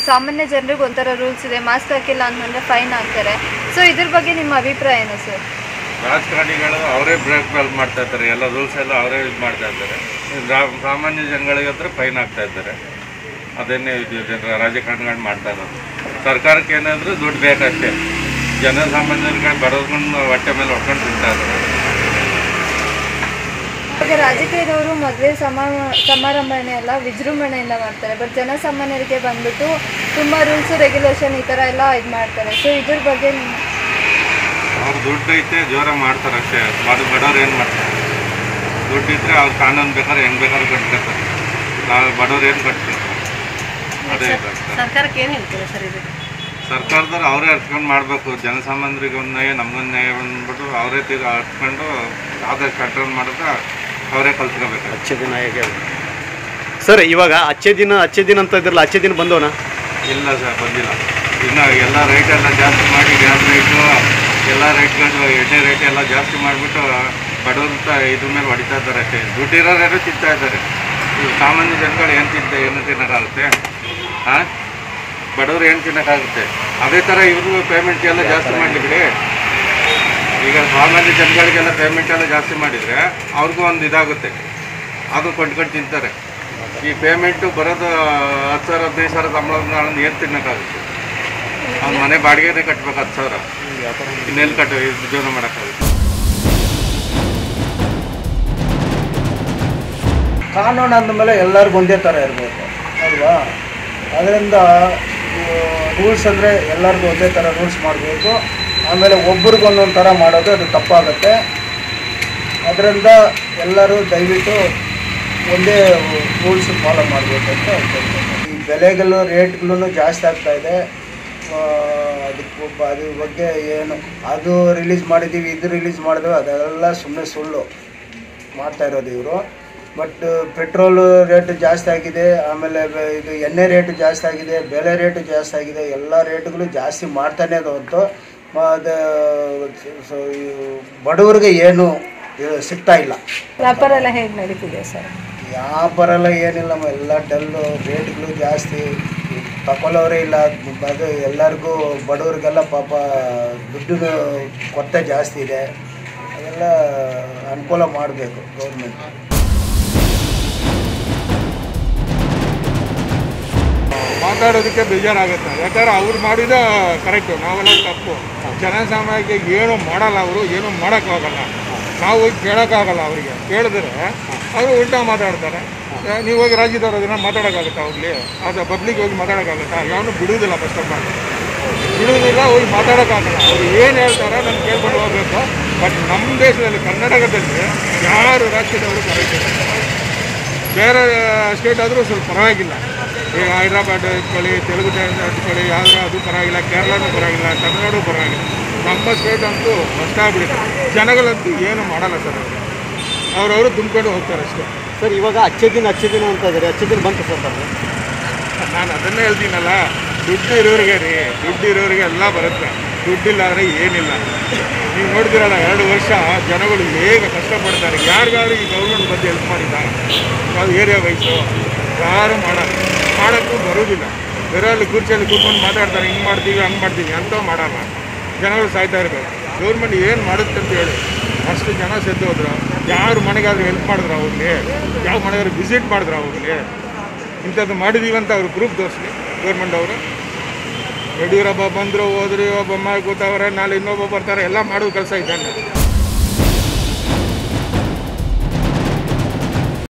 ಸಾಮಾನ್ಯ ಜನರಿಗೆ ಒಂಥರ ರೂಲ್ಸ್ ಇದೆ ಮಾಸ್ಕ್ ಹಾಕಿಲ್ಲ ಅಂತಂದ್ರೆ ಫೈನ್ ಹಾಕ್ತಾರೆ ಸೊ ಇದ್ರ ಬಗ್ಗೆ ನಿಮ್ಮ ಅಭಿಪ್ರಾಯ ಏನು ಸರ್ ರಾಜಕಾರಣಿಗಳು ಅವರೇ ಬ್ರೇಕ್ ಫಾಲ್ ಮಾಡ್ತಾ ಇರ್ತಾರೆ ಎಲ್ಲ ರೂಲ್ಸ್ ಎಲ್ಲ ಅವರೇ ಇದು ಮಾಡ್ತಾ ಇರ್ತಾರೆ ರಾ- ಸಾಮಾನ್ಯ ಜನಗಳಿಗೆ ಹತ್ರ ಫೈನ್ ಆಗ್ತಾ ಇದ್ದಾರೆ ಅದನ್ನೇ ಇದು ಜನ- ರಾಜಕಾರಣಿಗಳು ಮಾಡ್ತಾ ಇರೋದು ಸರ್ಕಾರಕ್ಕೆ ಏನಾದರೂ ದುಡ್ಡು ಬೇಕಷ್ಟೇ ಜನಸಾಮಾನ್ಯರಿಗೆ ಬರೋದನ್ನ ಹೊಟ್ಟೆ ಮೇಲೆ ಹೊಡ್ಕೊಂಡು ತಿಂತಾ ಇದ್ದಾರೆ ಈಗ ರಾಜಕೀಯದವರು ಮದುವೆ ಸಮಾರ ಸಮಾರಂಭನೆ ಎಲ್ಲ ವಿಜೃಂಭಣೆಯಿಂದ ಮಾಡ್ತಾರೆ ಬಟ್ ಜನಸಾಮಾನ್ಯರಿಗೆ ಬಂದ್ಬಿಟ್ಟು ತುಂಬ ರೂಲ್ಸು ರೆಗ್ಯುಲೇಷನ್ ಈ ಥರ ಎಲ್ಲ ಇದು ಮಾಡ್ತಾರೆ ಸೊ ಇದ್ರ ಬಗ್ಗೆ ನಿಮ್ಮ ಅವ್ರು ದುಡ್ಡು ಐತೆ ಜೋರ ಮಾಡ್ತಾರೆ ಅಷ್ಟೇ ಬಡ ಬಡವ್ರು ಏನು ಮಾಡ್ತಾರೆ ದುಡ್ಡು ಇದ್ರೆ ಅವ್ರು ಕಾನೂನು ಬೇಕಾದ್ರೆ ಹೆಂಗೆ ಬೇಕಾದ್ರೂ ಕಟ್ಕೊತಾರೆ ನಾವು ಬಡವ್ರು ಏನು ಕಟ್ಬೇಕು ಅದೇ ಇದು ಅಷ್ಟೇ. ಸರ್ಕಾರಕ್ಕೆ ಏನು ಹೇಳ್ತೀರಾ ಸರ್ ಇದಕ್ಕೆ ಸರ್ಕಾರದವ್ರು ಅವರೇ ಅರ್ತ್ಕೊಂಡು ಮಾಡಬೇಕು ಜನಸಾಮಾನ್ಯರಿಗೆ ಒಂದು ನ್ಯಾಯ ನಮಗೊಂದು ನ್ಯಾಯ ಬಂದ್ಬಿಟ್ಟು ಅವರೇ ತೀರ ಅರ್ತ್ಕೊಂಡು ಆದಷ್ಟು ಕಂಟ್ರೋಲ್ ಮಾಡಿದ್ರೆ ಅವರೇ ಕಲ್ತ್ಕೋಬೇಕು ಅಚ್ಚೆ ದಿನ ಹೇಗೆ ಸರ್ ಇವಾಗ ಅಚ್ಚೆ ದಿನ ಅಚ್ಚೆ ದಿನ ಅಂತ ಇದ್ರಲ್ಲ ಅಚ್ಚೆ ದಿನ ಬಂದವನ ಇಲ್ಲ ಸರ್ ಬಂದಿಲ್ಲ ಇನ್ನು ಎಲ್ಲ ರೇಟ್ ಎಲ್ಲ ಜಾಸ್ತಿ ಮಾಡಿ ಗ್ಯಾಸ್ ರೇಟು ಎಲ್ಲ ರೇಟ್ಗಳು ಎಣ್ಣೆ ರೇಟ್ ಎಲ್ಲ ಜಾಸ್ತಿ ಮಾಡಿಬಿಟ್ಟು ಬಡವ್ರಂತ ಇದ್ರ ಮೇಲೆ ಹೊಡಿತಾ ಇದ್ದಾರೆ ಅಷ್ಟೇ ದುಡ್ಡಿರೋರು ತಿಂತಾ ಇದ್ದಾರೆ ಈ ಸಾಮಾನ್ಯ ಜನಗಳು ಏನು ತಿಂತ ಏನು ತಿನ್ನೋಕ್ಕಾಗುತ್ತೆ ಹಾಂ ಬಡವ್ರು ಏನು ತಿನ್ನೋಕ್ಕಾಗುತ್ತೆ ಅದೇ ಥರ ಇವ್ರಿಗೂ ಪೇಮೆಂಟ್ ಎಲ್ಲ ಜಾಸ್ತಿ ಮಾಡಲಿ ಬಿಡಿ ಈಗ ಸಾಮಾನ್ಯ ಜನಗಳಿಗೆಲ್ಲ ಪೇಮೆಂಟ್ ಎಲ್ಲ ಜಾಸ್ತಿ ಮಾಡಿದರೆ ಅವ್ರಿಗೂ ಒಂದು ಇದಾಗುತ್ತೆ ಅದು ಕೊಂಡ್ಕೊಂಡು ತಿಂತಾರೆ ಈ ಪೇಮೆಂಟು ಬರೋದು ಹತ್ತು ಸಾವಿರ ಹದಿನೈದು ಸಾವಿರ ಸಂಬಳ ಏನು ತಿನ್ನೋಕ್ಕಾಗುತ್ತೆ ಅವ್ನ ಮನೆ ಬಾಡಿಗೆನೇ ಕಟ್ಬೇಕು ಹತ್ತು ಸಾವಿರ ಇನ್ನೆಲ್ಲಿ ಕಟ್ಟ ಇದು ಜೀವನ ಮಾಡೋಕ್ಕಾಗುತ್ತೆ ಕಾನೂನು ಅಂದಮೇಲೆ ಎಲ್ಲರಿಗೂ ಒಂದೇ ಥರ ಇರಬೇಕು ಅಲ್ವಾ ಅದರಿಂದ ರೂಲ್ಸ್ ಅಂದರೆ ಎಲ್ಲರಿಗೂ ಒಂದೇ ಥರ ರೂಲ್ಸ್ ಮಾಡಬೇಕು ಆಮೇಲೆ ಒಬ್ರಿಗೆ ಒಂದೊಂದು ಥರ ಮಾಡೋದು ಅದು ತಪ್ಪಾಗುತ್ತೆ ಅದರಿಂದ ಎಲ್ಲರೂ ದಯವಿಟ್ಟು ಒಂದೇ ರೂಲ್ಸ್ ಫಾಲೋ ಮಾಡಬೇಕು ಅಂತ ಹೇಳ್ತೀನಿ. ಈ ಬೆಲೆಗಳು ರೇಟ್ಗಳು ಜಾಸ್ತಿ ಆಗ್ತಾ ಇದೆ ಆ, ಅದಕ್ಕೆ ಒಬ್ಬ ಅದ್ರ ಬಗ್ಗೆ ಏನು ಅದು ರಿಲೀಸ್ ಮಾಡಿದ್ದೀವಿ ಇದು ರಿಲೀಸ್ ಮಾಡಿದ್ವಿ ಅದೆಲ್ಲ ಸುಮ್ಮನೆ ಸುಳ್ಳು ಮಾಡ್ತಾ ಇರೋದು ಇವರು ಬಟ್ ಪೆಟ್ರೋಲ್ ರೇಟ್ ಜಾಸ್ತಿ ಆಗಿದೆ ಆಮೇಲೆ ಬೆ- ಇದು ಎಣ್ಣೆ ರೇಟ್ ಜಾಸ್ತಿ ಆಗಿದೆ ಬೆಲೆ ರೇಟ್ ಜಾಸ್ತಿ ಆಗಿದೆ ಎಲ್ಲ ರೇಟ್ಗಳು ಜಾಸ್ತಿ ಮಾಡ್ತಾನೆ ಅದು ಹೊರ್ತು ಮ- ಅದು ಸೊ ಇವು ಬಡವರಿಗೆ ಏನು ಇದು ಸಿಗ್ತಾ ಇಲ್ಲ ವ್ಯಾಪಾರ ಎಲ್ಲ ಹೇಗೆ ನಡೀತಿದೆ ಸರ್ ವ್ಯಾಪಾರ ಎಲ್ಲ ಏನಿಲ್ಲಮ್ಮ ಎಲ್ಲ ಡಲ್ಲು ರೇಟ್ಗಳು ಜಾಸ್ತಿ ತಗೊಳ್ಳೋರೇ ಇಲ್ಲ ಅದು ಎಲ್ಲರಿಗೂ ಬಡವರಿಗೆಲ್ಲ ಪಾಪ ದುಡ್ಡು ಕೊರತೆ ಜಾಸ್ತಿ ಇದೆ ಅದೆಲ್ಲ ಅನುಕೂಲ ಮಾಡಬೇಕು ಗೌರ್ಮೆಂಟ್ ಮಾತಾಡೋದಕ್ಕೆ ಬೇಜಾರಾಗುತ್ತೆ ಯಾಕಂದ್ರೆ ಅವ್ರು ಮಾಡಿದ ಕರೆಕ್ಟು ನಾವೆಲ್ಲ ತಪ್ಪು ಜನಸಾಮಾನ್ಯಕ್ಕೆ ಏನು ಮಾಡಲ್ಲ ಅವರು ಏನು ಮಾಡೋಕ್ಕಾಗಲ್ಲ ನಾವು ಹೋಗಿ ಕೇಳೋಕ್ಕಾಗಲ್ಲ ಅವರಿಗೆ ಕೇಳಿದ್ರೆ ಅವರು ಉಲ್ಟಾ ಮಾತಾಡ್ತಾರೆ ಆ, ನೀವು ಹೋಗಿ ರಾಜ್ಯದವ್ರ ಅದನ್ನ ಮಾತಾಡೋಕ್ಕಾಗುತ್ತಾ ಹೋಗ್ಲಿ ಅದು ಪಬ್ಲಿಕ್ ಹೋಗಿ ಮಾತಾಡೋಕ್ಕಾಗುತ್ತಾ ಯಾವನು ಬಿಡುವುದಿಲ್ಲ ಫಸ್ಟ್ ಆಫ್ ಆಲ್ ಬಿಡುವುದಿಲ್ಲ ಹೋಗಿ ಮಾತಾಡೋಕ್ಕಾಗಲ್ಲ ಅವ್ರು ಏನು ಹೇಳ್ತಾರೆ ನಾನು ಕೇಳ್ಕೊಂಡು ಹೋಗ್ಬೇಕು ಬಟ್ ನಮ್ಮ ದೇಶದಲ್ಲಿ ಕರ್ನಾಟಕದಲ್ಲಿ ಯಾರು ರಾಜ್ಯದವರು ಕರೆಕ್ಟ್ ಇಲ್ಲ ಬೇರೆ ಸ್ಟೇಟ್ ಆದರೂ ಸ್ವಲ್ಪ ಪರವಾಗಿಲ್ಲ ಈಗ ಹೈದ್ರಾಬಾದ್ ಇಟ್ಕೊಳ್ಳಿ ತೆಲುಗು ದೇಶ ಇಟ್ಕೊಳ್ಳಿ ಯಾವ್ದು ಅದು ಪರವಾಗಿಲ್ಲ ಕೇರಳನೂ ಪರವಾಗಿಲ್ಲ ತಮಿಳ್ನಾಡು ಪರವಾಗಿಲ್ಲ ನಮ್ಮ ಸ್ಟೇಟ್ ಅಂತೂ ಕಷ್ಟ ಆಗ್ಬಿಡುತ್ತೆ ಜನಗಳಂತೂ ಏನು ಮಾಡಲ್ಲ ಸರ್ ಅವರು ಅವ್ರವರು ತುಂಬ್ಕೊಂಡು ಹೋಗ್ತಾರೆ ಅಷ್ಟೇ ಸರ್ ಇವಾಗ ಅಚ್ಚೆ ದಿನ ಅಚ್ಚೆ ದಿನ ಅಂತ ಇದ್ದಾರೆ ಅಚ್ಚೆ ದಿನ ಬಂತು ಸರ್ ಬರ್ರಿ ನಾನು ಅದನ್ನೇ ಹೇಳ್ತೀನಲ್ಲ ದುಡ್ಡು ಇರೋರಿಗೆ ರೀ ದುಡ್ಡು ಇರೋರಿಗೆ ಎಲ್ಲ ಬರುತ್ತೆ ದುಡ್ಡಿಲ್ಲ ಅಂದರೆ ಏನಿಲ್ಲ ನೀವು ನೋಡ್ತೀರಲ್ಲ ಎರಡು ವರ್ಷ ಜನಗಳು ಹೇಗೆ ಕಷ್ಟಪಡ್ತಾರೆ ಯಾರಿಗಾದ್ರೂ ಈ ಗೌರ್ಮೆಂಟ್ ಬಂದು ಹೆಲ್ಪ್ ಮಾಡಿದ್ದಾರೆ ಯಾವ್ದು ಏರಿಯಾ ವೈಸು ಯಾರು ಮಾಡಲ್ಲ ಮಾಡೋಕ್ಕೂ ಬರೋದಿಲ್ಲ ಬೇರೆಯಲ್ಲಿ ಕುರ್ಚಿಯಲ್ಲಿ ಕೂತ್ಕೊಂಡು ಮಾತಾಡ್ತಾರೆ ಹಿಂಗೆ ಮಾಡ್ತೀವಿ ಹಂಗೆ ಮಾಡ್ತೀವಿ ಅಂತೂ ಮಾಡಲ್ಲ ಜನಗಳು ಸಾಯ್ತಾ ಇರಬೇಕು ಗೌರ್ಮೆಂಟ್ ಏನು ಮಾಡುತ್ತೆ ಅಂತ ಹೇಳಿ ಅಷ್ಟು ಜನ ಸೆದ್ದು ಹೋದ್ರು ಯಾರು ಮನೆಗಾದ್ರೂ ಹೆಲ್ಪ್ ಮಾಡಿದ್ರು ಅವ್ರಿಗೆ ಯಾವ ಮನೆಗಾದ್ರೂ ವಿಸಿಟ್ ಮಾಡಿದ್ರು ಅವ್ರಿಗೆ ಇಂಥದ್ದು ಮಾಡಿದೀವಿ ಅಂತ ಅವ್ರು ಪ್ರೂಫ್ ತೋರಿಸ್ಲಿ ಗೌರ್ಮೆಂಟ್ ಅವರು ಯಡಿಯೂರಪ್ಪ ಬಂದರು ಹೋದ್ರಿ ಒಬ್ಬ ಕೂತವ್ರೆ ನಾಳೆ ಇನ್ನೊಬ್ಬ ಬರ್ತಾರೆ ಎಲ್ಲ ಮಾಡೋದು ಕೆಲಸ ಇದ್ದಾನೆ